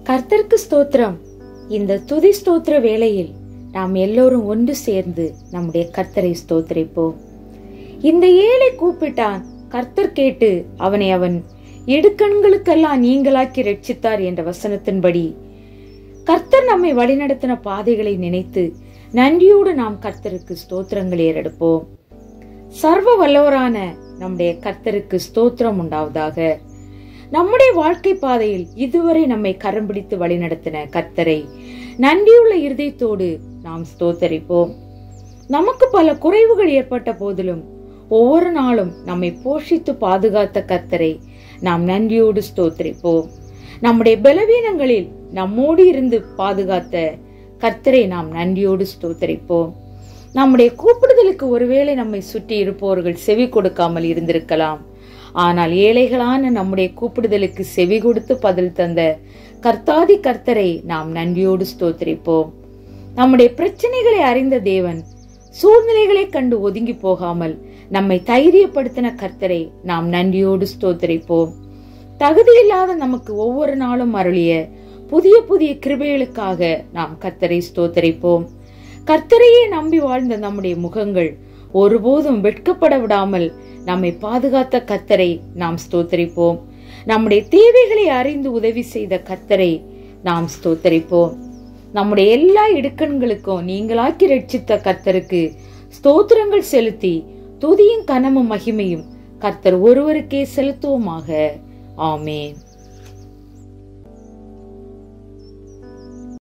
கர்த்தருக்கு ஸ்தோத்திரம் இந்த துதி ஸ்தோத்திர வேளையில் நாம் எல்லோரும் ஒன்று சேர்ந்து நம்முடைய கர்த்தரை ஸ்தோத்திரிப்போம் இந்த ஏழை கூப்பிட்டான் கர்த்தர் கேட்டு அவனை அவன் இடுக்கண்களுக்கெல்லாம் நீங்களாக்கி ரட்சித்தார் என்ற வசனத்தின்படி கர்த்தர் நம்மை வழிநடத்தின பாதைகளை நினைத்து நன்றியோடு நாம் கர்த்தருக்கு ஸ்தோத்திரங்கள் ஏறெடுப்போம் சர்வ வல்லவரான நம்முடைய கர்த்தருக்கு ஸ்தோத்திரம் உண்டாவதாக நம்முடைய வாழ்க்கை பாதையில் இதுவரை நம்மை கரம் பிடித்து வழிநடத்தின கர்த்தரை நன்றியுள்ள இருதயத்தோடு நாம் ஸ்தோத்தரிப்போம் நமக்கு பல குறைவுகள் ஏற்பட்ட போதிலும் ஒவ்வொரு நாளும் நம்மை போஷித்து பாதுகாத்த கர்த்தரை நாம் நன்றியோடு ஸ்தோத்தரிப்போம் நம்முடைய பலவீனங்களில் நம்மோடு இருந்து பாதுகாத்த கர்த்தரை நாம் நன்றியோடு ஸ்தோத்தரிப்போம் நம்முடைய கூப்பிடுதலுக்கு ஒருவேளை நம்மை சுற்றி இருப்பவர்கள் செவி கொடுக்காமல் இருந்திருக்கலாம் ஆனால் ஏழைகளான நம்முடைய கூப்பிடுதலுக்கு செவி கொடுத்து பதில் தந்த கர்த்தாதி கர்த்தரை நாம் நன்றியோடு ஸ்தோத்திரிப்போம் நம்முடைய பிரச்சனைகளை அறிந்த தேவன் சூழ்நிலைகளை கண்டு ஒதுங்கி போகாமல் நம்மை தைரியப்படுத்தின கர்த்தரை நாம் நன்றியோடு ஸ்தோத்திரிப்போம் தகுதியில்லாத நமக்கு ஒவ்வொரு நாளும் அருளிய புதிய புதிய கிருபைகளுக்காக நாம் கர்த்தரை ஸ்தோத்தரிப்போம் கர்த்தரையே நம்பி வாழ்ந்த நம்முடைய முகங்கள் ஒருபோதும் வெட்கப்பட விடாமல் நம்மை பாதுகாத்த கர்த்தரை நாம் ஸ்தோத்தரிப்போம் நம்முடைய தேவைகளை அறிந்து உதவி செய்த கர்த்தரை நாம் ஸ்தோத்தரிப்போம் நம்முடைய எல்லா இடுக்கண்களுக்கும் நீங்களாக்கி ரட்சித்த கர்த்தருக்கு ஸ்தோத்திரங்கள் செலுத்தி துதியும் கனமும் மகிமையும் கர்த்தர் ஒருவருக்கே செலுத்துவோமாக ஆமேன்